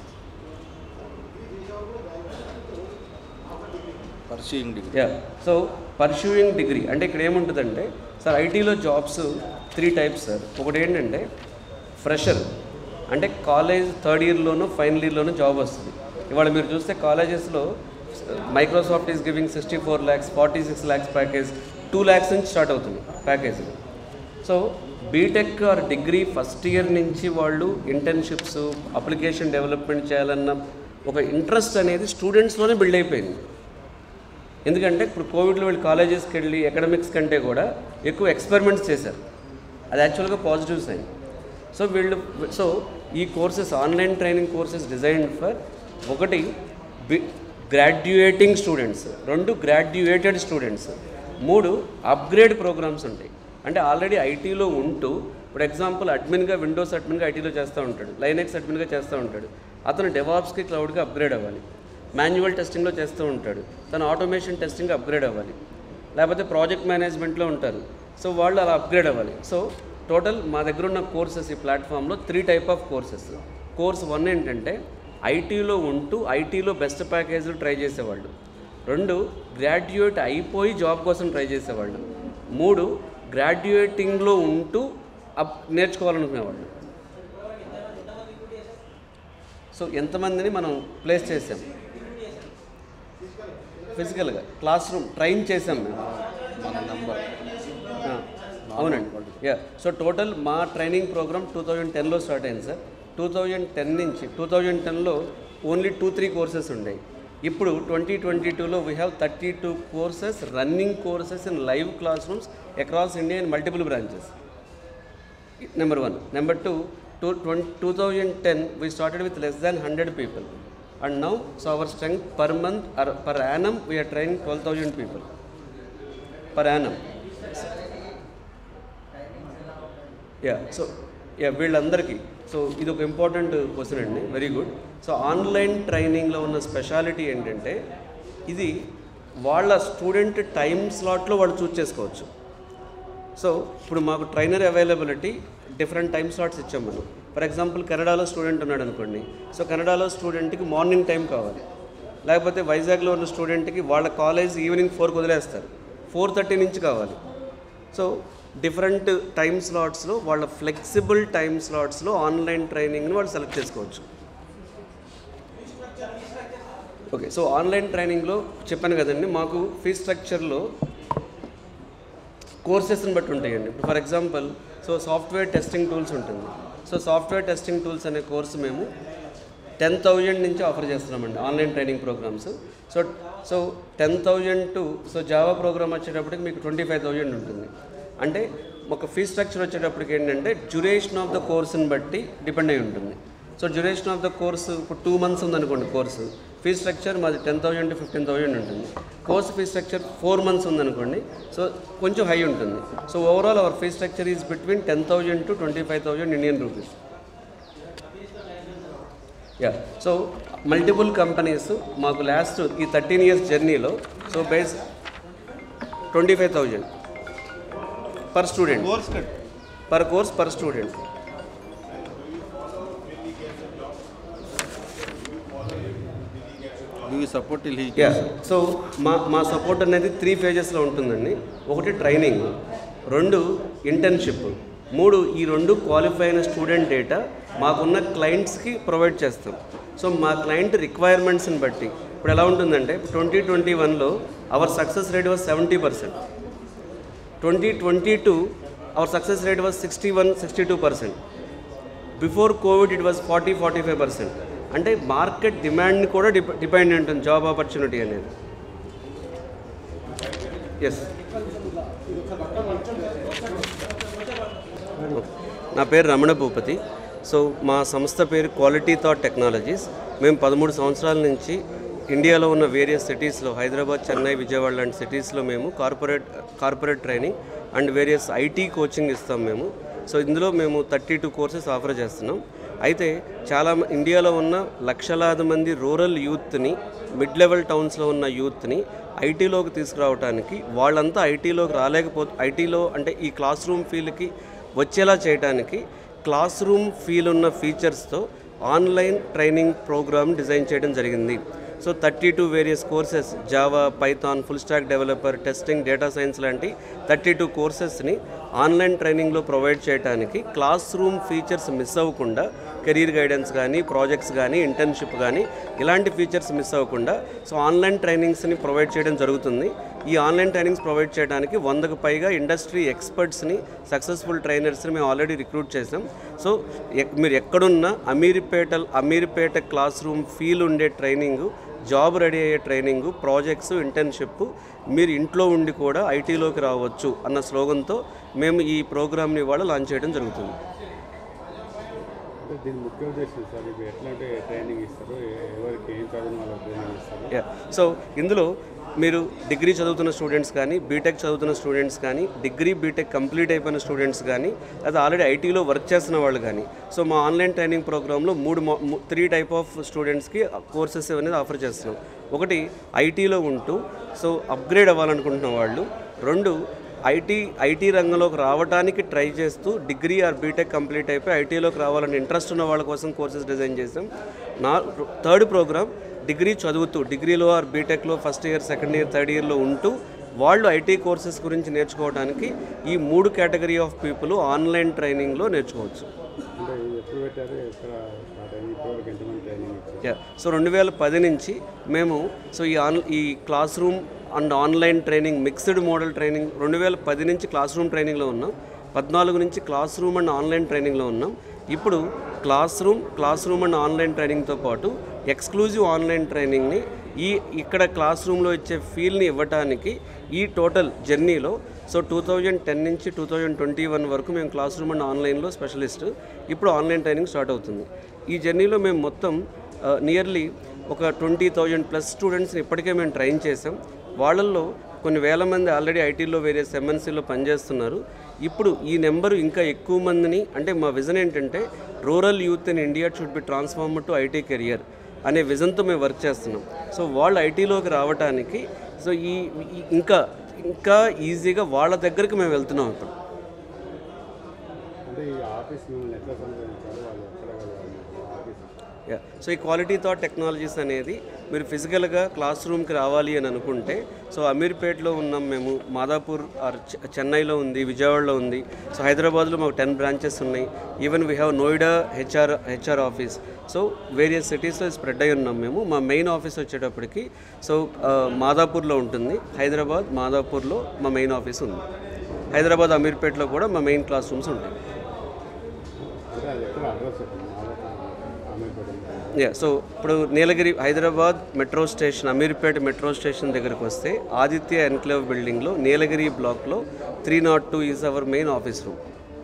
pursuing degree yeah so pursuing degree అంటే ఇక్కడ ఏముంటుందంటే సార్ ఐటీలో జాబ్స్ త్రీ టైప్స్ సార్ ఒకటి ఏంటంటే ఫ్రెషర్ అంటే కాలేజ్ థర్డ్ ఇయర్లోనూ ఫైనల్ ఇయర్లోనూ జాబ్ వస్తుంది ఇవాళ మీరు చూస్తే కాలేజెస్లో Microsoft is giving sixty four lakhs forty six lakhs package two lakhs నుంచి స్టార్ట్ అవుతుంది package so B Tech or degree first year నుంచి వాళ్ళు ఇంటర్న్షిప్స్ అప్లికేషన్ డెవలప్మెంట్ చేయాలన్న ఒక ఇంట్రెస్ట్ అనేది స్టూడెంట్స్లోనే బిల్డ్ అయిపోయింది ఎందుకంటే ఇప్పుడు కోవిడ్లో వీళ్ళు కాలేజెస్కి వెళ్ళి అకాడమిక్స్ కంటే కూడా ఎక్కువ ఎక్స్పెరిమెంట్స్ చేశారు అది యాక్చువల్గా పాజిటివ్ సైన్ సో వీళ్ళు సో ఈ courses online training courses design for ఒకటి బి గ్రాడ్యుయేటింగ్ స్టూడెంట్స్ రెండు గ్రాడ్యుయేటెడ్ స్టూడెంట్స్ మూడు అప్గ్రేడ్ ప్రోగ్రామ్స్ ఉంటాయి అంటే ఆల్రెడీ ఐటీలో ఉంటూ ఇప్పుడు ఎగ్జాంపుల్ అడ్మిన్గా విండోస్ అడ్మిన్గా ఐటీలో చేస్తూ ఉంటాడు లైనెక్స్ అడ్మిన్గా చేస్తూ ఉంటాడు అతను డెవాప్స్కి క్లౌడ్గా అప్గ్రేడ్ అవ్వాలి మాన్యువల్ టెస్టింగ్లో చేస్తూ ఉంటాడు తన ఆటోమేషన్ టెస్టింగ్ అప్గ్రేడ్ అవ్వాలి లేకపోతే ప్రాజెక్ట్ మేనేజ్మెంట్లో ఉంటారు సో వాళ్ళు అలా అప్గ్రేడ్ అవ్వాలి సో టోటల్ మా దగ్గర ఉన్న కోర్సెస్ ఈ ప్లాట్ఫామ్లో three type of courses course one ఏంటంటే ఐటీలో ఉంటూ ఐటీలో బెస్ట్ ప్యాకేజీలు ట్రై చేసేవాళ్ళు రెండు గ్రాడ్యుయేట్ అయిపోయి జాబ్ కోసం ట్రై చేసేవాళ్ళు మూడు గ్రాడ్యుయేటింగ్లో ఉంటూ అప్ నేర్చుకోవాలనుకునేవాళ్ళు సో ఎంతమందిని మనం ప్లేస్ చేసాం ఫిజికల్గా క్లాస్ రూమ్ ట్రైన్ చేసాం మేము మన నంబర్ ఆ, అవునండి యా సో టోటల్ మా ట్రైనింగ్ ప్రోగ్రామ్ టూ థౌజండ్ టెన్లో స్టార్ట్ అయింది సార్ టూ థౌజండ్ టెన్ నుంచి టూ థౌజండ్ టెన్లో ఓన్లీ టూ త్రీ కోర్సెస్ ఉండేవి ఇప్పుడు ట్వంటీ ట్వంటీ టూలో we have thirty two courses running courses in live class rooms across India in multiple branches number one number two two twenty two thousand ten we started with less than hundred people and now so our strength per month or per annum we're training twelve thousand people per annum yeah so yeah వీళ్ళందరికీ సో ఇది ఒక ఇంపార్టెంట్ క్వశ్చన్ అండి వెరీ గుడ్ సో ఆన్లైన్ ట్రైనింగ్లో ఉన్న స్పెషాలిటీ ఏంటంటే ఇది వాళ్ళ స్టూడెంట్ టైం స్లాట్లో వాళ్ళు చూస్ చేసుకోవచ్చు సో ఇప్పుడు మాకు trainer availability different time slots ఇచ్చాం మనం ఫర్ ఎగ్జాంపుల్ కెనడాలో స్టూడెంట్ ఉన్నాడు అనుకోండి సో కెనడాలో స్టూడెంట్కి మార్నింగ్ టైం కావాలి లేకపోతే వైజాగ్లో ఉన్న స్టూడెంట్కి వాళ్ళ కాలేజ్ ఈవినింగ్ ఫోర్కి వదిలేస్తారు ఫోర్ థర్టీ నుంచి కావాలి సో డిఫరెంట్ టైం స్లాట్స్లో వాళ్ళ ఫ్లెక్సిబుల్ టైం స్లాట్స్లో ఆన్లైన్ ట్రైనింగ్ని వాళ్ళు సెలెక్ట్ చేసుకోవచ్చు ఓకే సో ఆన్లైన్ ట్రైనింగ్లో చెప్పాను కదండి మాకు ఫీ స్ట్రక్చర్లో కోర్సెస్ని బట్టి ఉంటాయండి ఇప్పుడు for example so software testing tools ఉంటుంది సో సాఫ్ట్వేర్ టెస్టింగ్ టూల్స్ అనే కోర్సు మేము టెన్ థౌజండ్ నుంచి ఆఫర్ చేస్తున్నామండి online training programmes so so ten thousand to so Java program వచ్చేటప్పటికి మీకు ట్వంటీ ఫైవ్ థౌజండ్ ఉంటుంది అంటే ఒక ఫీ స్ట్రక్చర్ వచ్చేటప్పటికి ఏంటంటే డ్యూరేషన్ ఆఫ్ ద కోర్స్ని బట్టి డిపెండ్ అయి ఉంటుంది so duration of the course ఇప్పుడు టూ మంత్స్ ఉందనుకోండి కోర్సు ఫీ స్ట్రక్చర్ మాది ten thousand to fifteen thousand ఉంటుంది course fee structure four months ఉందనుకోండి సో కొంచెం హై ఉంటుంది so overall our fee structure is between ten thousand to twenty five thousand Indian rupees yeah so multiple companies మాకు లాస్ట్ ఈ థర్టీన్ ఇయర్స్ జర్నీలో so base twenty five thousand per student course cut per course per student you support till he yeah so మా మా సపోర్ట్ అనేది త్రీ ఫేజెస్లో ఉంటుందండి ఒకటి ట్రైనింగ్ రెండు ఇంటర్న్షిప్ మూడు ఈ రెండు క్వాలిఫై అయిన స్టూడెంట్ డేటా మాకున్న క్లయింట్స్కి ప్రొవైడ్ చేస్తాం సో మా క్లయింట్ రిక్వైర్మెంట్స్ని బట్టి ఇప్పుడు ఎలా ఉంటుందంటే ట్వంటీ ట్వంటీ వన్లో our success rate was seventy percent twenty twenty two our success rate was sixty one sixty two percent before Covid it was forty forty five percent అంటే మార్కెట్ డిమాండ్ని కూడా డిపె డిపెండ్ ఉంటుంది జాబ్ ఆపర్చునిటీ అనేది ఎస్ నా పేరు రమణ భూపతి సో మా సంస్థ పేరు క్వాలిటీ థాట్ టెక్నాలజీస్ మేము పదమూడు సంవత్సరాల నుంచి ఇండియాలో ఉన్న వేరియస్ సిటీస్లో హైదరాబాద్ చెన్నై విజయవాడ లాంటి సిటీస్లో మేము corporate corporate training and various IT coaching ఇస్తాం మేము సో ఇందులో మేము థర్టీ టూ కోర్సెస్ ఆఫర్ చేస్తున్నాం అయితే చాలా మ- ఇండియాలో ఉన్న లక్షలాది మంది రూరల్ యూత్ని మిడ్ లెవెల్ టౌన్స్లో ఉన్న యూత్ని ఐటీలోకి తీసుకురావడానికి వాళ్ళంతా ఐటీలోకి రాలేకపో ఐటీలో అంటే ఈ క్లాస్ రూమ్ ఫీల్డ్కి వచ్చేలా చేయడానికి క్లాస్ రూమ్ ఫీల్ ఉన్న ఫీచర్స్తో ఆన్లైన్ ట్రైనింగ్ ప్రోగ్రామ్ డిజైన్ చేయడం జరిగింది so thirty two various courses Java Python full stack developer testing data science లాంటి థర్టీ టూ కోర్సెస్ని ఆన్లైన్ ట్రైనింగ్లో ప్రొవైడ్ చేయడానికి క్లాస్ రూమ్ ఫీచర్స్ మిస్ అవ్వకుండా కెరీర్ గైడెన్స్ కానీ ప్రాజెక్ట్స్ కానీ ఇంటర్న్షిప్ కానీ ఇలాంటి ఫీచర్స్ మిస్ అవ్వకుండా సో ఆన్లైన్ ట్రైనింగ్స్ని ప్రొవైడ్ చేయడం జరుగుతుంది ఈ ఆన్లైన్ ట్రైనింగ్స్ ప్రొవైడ్ చేయడానికి వందకు పైగా ఇండస్ట్రీ ఎక్స్పర్ట్స్ని సక్సెస్ఫుల్ ట్రైనర్స్ని మేము ఆల్రెడీ రిక్రూట్ చేసాం సో ఎక్- మీరు ఎక్కడున్నా Ameerpet Ameerpet class room feel ఉండే ట్రైనింగ్ జాబ్ రెడీ అయ్యే ట్రైనింగ్ ప్రాజెక్ట్స్ ఇంటర్న్షిప్ మీరు ఇంట్లో ఉండి కూడా ఐటీలోకి రావచ్చు అన్న స్లోగన్తో మేము ఈ ప్రోగ్రామ్ని ఇవాళ లాంచ్ చేయడం జరుగుతుంది అంటే దీని ముఖ్య ఉద్దేశం సార్ ఇప్పుడు ఎట్లాంటి ట్రైనింగ్ ఇస్తారు ఎ- ఎవరికి ఏం చదివిన వాళ్ళకి ట్రైనింగ్ ఇస్తారు యా సో ఇందులో మీరు డిగ్రీ చదువుతున్న స్టూడెంట్స్ కానీ బీటెక్ చదువుతున్న స్టూడెంట్స్ కానీ డిగ్రీ బీటెక్ కంప్లీట్ అయిపోయిన స్టూడెంట్స్ కానీ అది ఆల్రెడీ ఐటీలో వర్క్ చేస్తున్న వాళ్ళు కానీ సో మా ఆన్లైన్ ట్రైనింగ్ ప్రోగ్రాంలో మూడు త్రీ టైప్ ఆఫ్ స్టూడెంట్స్కి కోర్సెస్ అనేది ఆఫర్ చేస్తున్నాం ఒకటి ఐటీలో ఉంటూ సో అప్గ్రేడ్ అవ్వాలనుకుంటున్న వాళ్ళు రెండు ఐటీ ఐటీ రంగంలోకి రావడానికి ట్రై చేస్తూ డిగ్రీ ఆర్ బీటెక్ కంప్లీట్ అయిపోయి ఐటీలోకి రావాలని ఇంట్రెస్ట్ ఉన్న వాళ్ళ కోసం కోర్సెస్ డిజైన్ చేసాం నా థర్డ్ ప్రోగ్రామ్ డిగ్రీ చదువుతూ డిగ్రీలో ఆర్ బీటెక్లో first year second year third ఇయర్లో ఉంటూ వాళ్ళు ఐటీ కోర్సెస్ గురించి నేర్చుకోవడానికి ఈ మూడు కేటగిరీ ఆఫ్ పీపుల్ ఆన్లైన్ ట్రైనింగ్లో నేర్చుకోవచ్చు అంటే ఇది ఎప్పుడు పెట్టారు ఎక్కడ స్టార్ట్ అయింది ఇప్పటివరకు ఎంతమంది ట్రైనింగ్ ఇచ్చారు యా సో రెండు వేల పది నుంచి మేము సో ఈ ఆన్ ఈ class room and online training mixed model training రెండు వేల పది నుంచి క్లాస్ రూమ్ ట్రైనింగ్లో ఉన్నాం పద్నాలుగు నుంచి క్లాస్ రూమ్ అండ్ ఆన్లైన్ ట్రైనింగ్లో ఉన్నాం ఇప్పుడు class room class room and online ట్రైనింగ్తో పాటు ఎక్స్క్లూజివ్ ఆన్లైన్ ట్రైనింగ్ని ఈ ఇక్కడ క్లాస్ రూమ్లో ఇచ్చే ఫీల్ని ఇవ్వడానికి ఈ టోటల్ జర్నీలో సో టూ థౌజండ్ టెన్ నుంచి టూ థౌజండ్ ట్వంటీ వన్ వరకు మేము క్లాస్ రూమ్ అండ్ ఆన్లైన్లో స్పెషలిస్ట్ ఇప్పుడు ఆన్లైన్ ట్రైనింగ్ స్టార్ట్ అవుతుంది ఈ జర్నీలో మేము మొత్తం నియర్లీ ఒక ట్వంటీ థౌజండ్ ప్లస్ స్టూడెంట్స్ని ఇప్పటికే మేము ట్రైన్ చేసాం వాళ్ళల్లో కొన్ని వేల మంది ఆల్రెడీ ఐటీలో వేరియస్ ఎంఎన్సీలో పనిచేస్తున్నారు ఇప్పుడు ఈ నెంబరు ఇంకా ఎక్కువ మందిని అంటే మా విజన్ ఏంటంటే rural youth in India should be transform to IT career అనే విజన్తో మేము వర్క్ చేస్తున్నాం సో వాళ్ళు ఐటీలోకి రావడానికి సో ఈ ఈ- ఇంకా ఇంకా ఈజీగా వాళ్ళ దగ్గరికి మేము వెళ్తున్నాం ఇప్పుడు అంటే ఈ ఆఫీస్ మిమ్మల్ని ఎట్లా సంప్రదించారు వాళ్ళు ఎక్కడ కలవాలి ఆఫీస్ యా సో ఈ క్వాలిటీ థాట్ టెక్నాలజీస్ అనేది మీరు ఫిజికల్గా క్లాస్ రూమ్కి రావాలి అని అనుకుంటే సో అమీర్పేట్లో ఉన్నాం మేము మాదాపూర్ ఆర్ చె- చెన్నైలో ఉంది విజయవాడలో ఉంది సో హైదరాబాద్లో మాకు టెన్ బ్రాంచెస్ ఉన్నాయి even we have Noida HR HR office so various సిటీస్లో స్ప్రెడ్ అయి ఉన్నాం మేము మా మెయిన్ ఆఫీస్ వచ్చేటప్పటికి సో ఆ, మాదాపూర్లో ఉంటుంది హైదరాబాద్ మాదాపూర్లో మా మెయిన్ ఆఫీస్ ఉంది హైదరాబాద్ అమీర్పేట్లో కూడా మా మెయిన్ క్లాస్ రూమ్స్ ఉంటాయి అంటే అది ఎక్కడ అడ్రస్ చెప్పండి ఆమెపేట యా సో ఇప్పుడు Nilagiri Hyderabad metro station Ameerpet metro station దగ్గరకు వస్తే ఆదిత్య ఎన్క్లేవ్ బిల్డింగ్లో నీలగిరి బ్లాక్లో three nought two is our main office room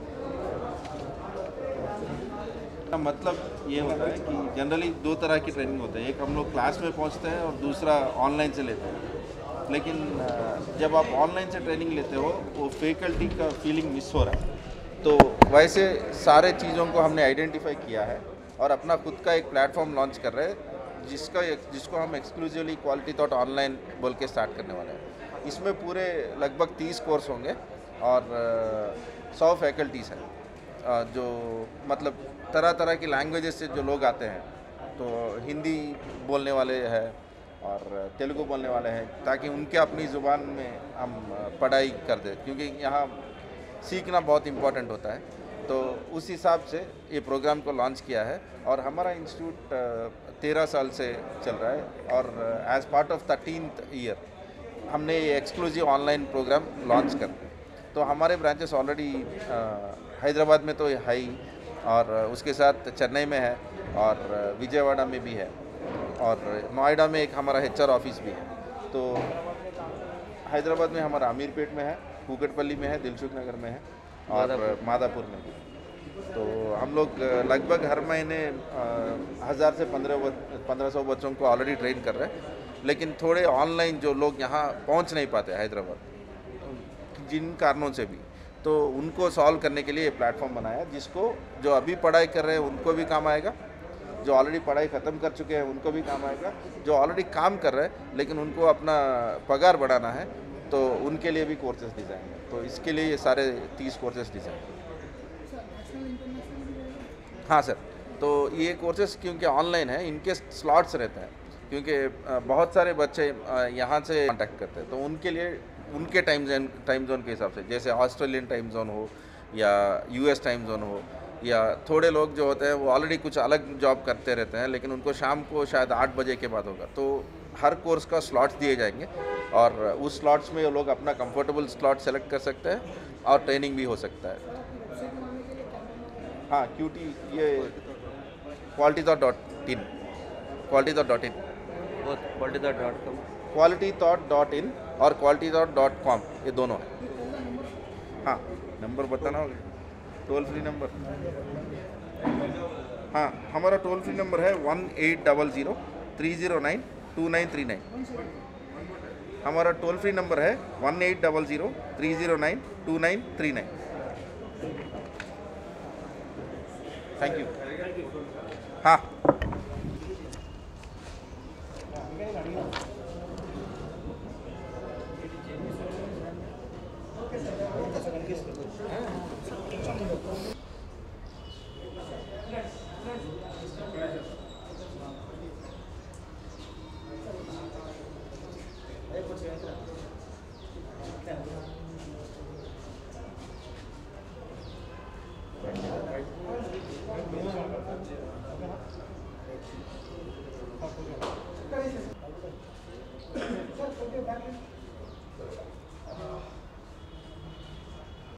का मतलब ये होता है कि जनरली दो तरह की ट्रेनिंग होता है एक हम लोग क्लास में पहुंचते हैं और दूसरा ऑनलाइन से लेते हैं लेकिन अ, जब आप ऑनलाइन से ट्रेनिंग लेते हो वो फैकल्टी का फीलिंग मिस हो रहा है तो वैसे सारे चीज़ों को हमने आइडेंटिफाई किया है और अपना खुद का एक प्लेटफॉर्म लॉन्च कर रहे हैं जिसका जिसको हम एक्सक्लूसिवली क्वालिटी थॉट ऑनलाइन बोल के स्टार्ट करने वाले हैं इसमें पूरे लगभग तीस कोर्स होंगे और सौ फैकल्टीज़ हैं अ, जो मतलब तरह तरह की लैंग्वेजेस से जो लोग आते हैं तो हिंदी बोलने वाले हैं और तेलुगु बोलने वाले हैं ताकि उनके अपनी ज़ुबान में हम अ, पढ़ाई कर दें क्योंकि यहाँ सीखना बहुत इम्पोर्टेंट होता है तो उस हिसाब से ये प्रोग्राम को लॉन्च किया है और हमारा इंस्टीट्यूट तेरह साल से चल रहा है और as part of thirteenth year हमने ये एक्सक्लूसिव ऑनलाइन प्रोग्राम लॉन्च कर तो हमारे ब्रांचेस ऑलरेडी हैदराबाद में तो है ही और उसके साथ चेन्नई में है और विजयवाड़ा में भी है और नोएडा में एक हमारा एच ऑफिस भी है तो हैदराबाद में हमारा अमीरपेट में है कुकटपल्ली में है दिलसुख नगर में है और मादापुर में भी तो हम लोग लगभग हर महीने हज़ार से पंद्रह पंद्रह सौ बच्चों को ऑलरेडी ट्रेन कर रहे हैं लेकिन थोड़े ऑनलाइन जो लोग यहाँ पहुँच नहीं पाते हैदराबाद जिन कारणों से भी तो उनको सॉल्व करने के लिए ये प्लेटफॉर्म बनाया जिसको जो अभी पढ़ाई कर रहे हैं उनको भी काम आएगा जो ऑलरेडी पढ़ाई ख़त्म कर चुके हैं उनको भी काम आएगा जो ऑलरेडी काम कर रहे हैं लेकिन उनको अपना पगार बढ़ाना है तो उनके लिए भी कोर्सेज डिज़ाइन है तो इसके लिए ये सारे तीस कोर्सेज डिज़ाइन है हाँ सर तो ये कोर्सेज क्योंकि ऑनलाइन है इनके स्लॉट्स रहते हैं क्योंकि अ, बहुत सारे बच्चे अ, यहाँ से कांटेक्ट करते हैं तो उनके लिए उनके टाइम जोन टाइम जोन के हिसाब से जैसे ऑस्ट्रेलियन टाइम जोन हो या यूएस टाइम जोन हो या थोड़े लोग जो होते हैं वो ऑलरेडी कुछ अलग जॉब करते रहते हैं लेकिन उनको शाम को शायद आठ बजे के बाद होगा तो हर कोर्स का स्लॉट्स दिए जाएंगे और उस स्लॉट्स में वो लोग अपना कंफर्टेबल स्लॉट सेलेक्ट कर सकते हैं और ट्रेनिंग भी हो सकता है हाँ क्यूटी ये quality dot in quality dot in quality dot com quality thought dot in और क्वालिटी थॉट डॉट कॉम ये दोनों है हाँ नंबर बताना होगा टोल फ्री नंबर हाँ हमारा टोल फ्री नंबर है one eight double zero three zero nine two nine three nine हमारा टोल फ्री नंबर है one eight double zero three zero nine two nine three nine thank you हाँ